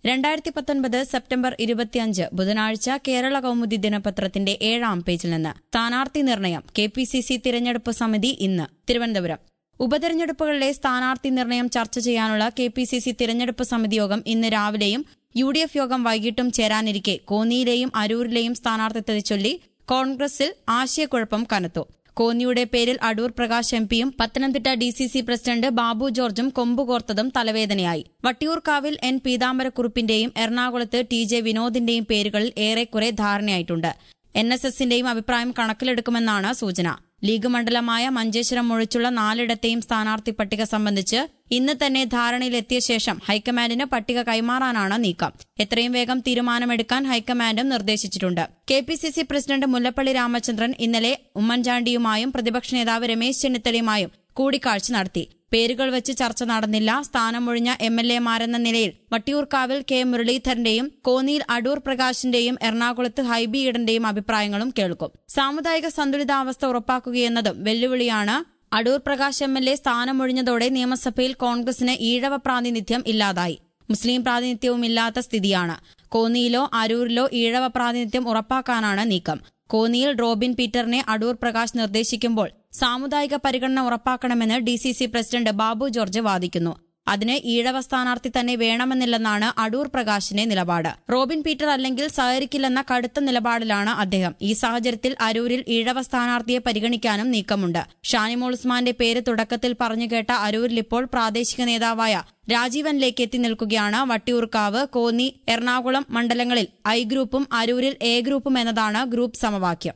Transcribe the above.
രണ്ടായിരത്തി പത്തൊൻപത് സെപ്റ്റംബർ ഇരുപത്തിയഞ്ച് ബുധനാഴ്ച കേരള കൗമുദി ദിനപത്രത്തിന്റെ ഏഴാം പേജിൽ നിന്ന് സ്ഥാനാർത്ഥി നിർണയം കെ പി സി സി തിരഞ്ഞെടുപ്പ് സമിതി ഇന്ന് തിരുവനന്തപുരം ഉപതെരഞ്ഞെടുപ്പുകളിലെ സ്ഥാനാർത്ഥി നിർണയം ചർച്ച ചെയ്യാനുള്ള കെ പി സി സി തിരഞ്ഞെടുപ്പ് സമിതി യോഗം ഇന്ന് രാവിലെയും യു ഡി എഫ് യോഗം വൈകിട്ടും ചേരാനിരിക്കെ കോന്നിയിലെയും അരൂരിലെയും സ്ഥാനാർത്ഥിത്വത്തെ ചൊല്ലി കോൺഗ്രസിൽ ആശയക്കുഴപ്പം കനത്തു കോന്നിയുടെ പേരിൽ അടൂർ പ്രകാശ് എം പിയും Pathanamthitta D C C president Babu ജോർജും കൊമ്പുകോർത്തതും തലവേദനയായി വട്ടിയൂർക്കാവിൽ എൻ പീതാംബരക്കുറുപ്പിന്റെയും എറണാകുളത്ത് ടി ജെ വിനോദിന്റെയും പേരുകളിൽ ഏറെക്കുറെ ധാരണയായിട്ടുണ്ട് എൻ എസ് എസിന്റെയും അഭിപ്രായം കണക്കിലെടുക്കുമെന്നാണ് സൂചന ലീഗ് മണ്ഡലമായ മഞ്ചേശ്വരം ഒഴിച്ചുള്ള നാലിടത്തെയും സ്ഥാനാർത്ഥി പട്ടിക സംബന്ധിച്ച് ഇന്ന് തന്നെ ധാരണയിലെത്തിയ ശേഷം ഹൈക്കമാൻഡിന് പട്ടിക കൈമാറാനാണ് നീക്കം എത്രയും വേഗം തീരുമാനമെടുക്കാൻ ഹൈക്കമാൻഡും നിർദ്ദേശിച്ചിട്ടുണ്ട് K P C C president Mullappally Ramachandran ഇന്നലെ ഉമ്മൻചാണ്ടിയുമായും പ്രതിപക്ഷ നേതാവ് രമേശ് ചെന്നിത്തലയുമായും കൂടിക്കാഴ്ച നടത്തി പേരുകൾ വെച്ച് ചർച്ച നടന്നില്ല സ്ഥാനമൊഴിഞ്ഞ എം എൽ എമാരെന്ന നിലയിൽ വട്ടിയൂർക്കാവിൽ കെ മുരളീധരന്റെയും കോന്നിയിൽ അടൂർ പ്രകാശിന്റെയും എറണാകുളത്ത് ഹൈബി ഈഡന്റെയും അഭിപ്രായങ്ങളും കേൾക്കും സാമുദായിക സന്തുലിതാവസ്ഥ ഉറപ്പാക്കുകയെന്നതും വെല്ലുവിളിയാണ് Adoor Prakash M L A സ്ഥാനമൊഴിഞ്ഞതോടെ നിയമസഭയിൽ കോൺഗ്രസിന് ഈഴവ പ്രാതിനിധ്യം ഇല്ലാതായി മുസ്ലിം പ്രാതിനിധ്യവും ഇല്ലാത്ത സ്ഥിതിയാണ് കോന്നിയിലോ അരൂരിലോ ഈഴവ പ്രാതിനിധ്യം ഉറപ്പാക്കാനാണ് നീക്കം കോന്നിയിൽ റോബിൻ പീറ്ററിനെ അടൂർ പ്രകാശ് നിർദ്ദേശിക്കുമ്പോൾ സാമുദായിക പരിഗണന ഉറപ്പാക്കണമെന്ന് D C C president Babu George വാദിക്കുന്നു അതിന് ഈഴവ സ്ഥാനാർത്ഥി തന്നെ വേണമെന്നില്ലെന്നാണ് അടൂർ പ്രകാശിന്റെ നിലപാട് റോബിൻ പീറ്റർ അല്ലെങ്കിൽ സഹകരിക്കില്ലെന്ന കടുത്ത നിലപാടിലാണ് അദ്ദേഹം ഈ സാഹചര്യത്തിൽ അരൂരിൽ ഈഴവ സ്ഥാനാർത്ഥിയെ പരിഗണിക്കാനും നീക്കമുണ്ട് ഷാനിമോൾ ഉസ്മാന്റെ പേര് തുടക്കത്തിൽ പറഞ്ഞുകേട്ട അരൂരിൽ ഇപ്പോൾ പ്രാദേശിക നേതാവായ രാജീവനിലേക്ക് എത്തി നിൽക്കുകയാണ് വട്ടിയൂർക്കാവ് കോന്നി എറണാകുളം മണ്ഡലങ്ങളിൽ ഐ ഗ്രൂപ്പും അരൂരിൽ എ ഗ്രൂപ്പും എന്നതാണ് ഗ്രൂപ്പ് സമവാക്യം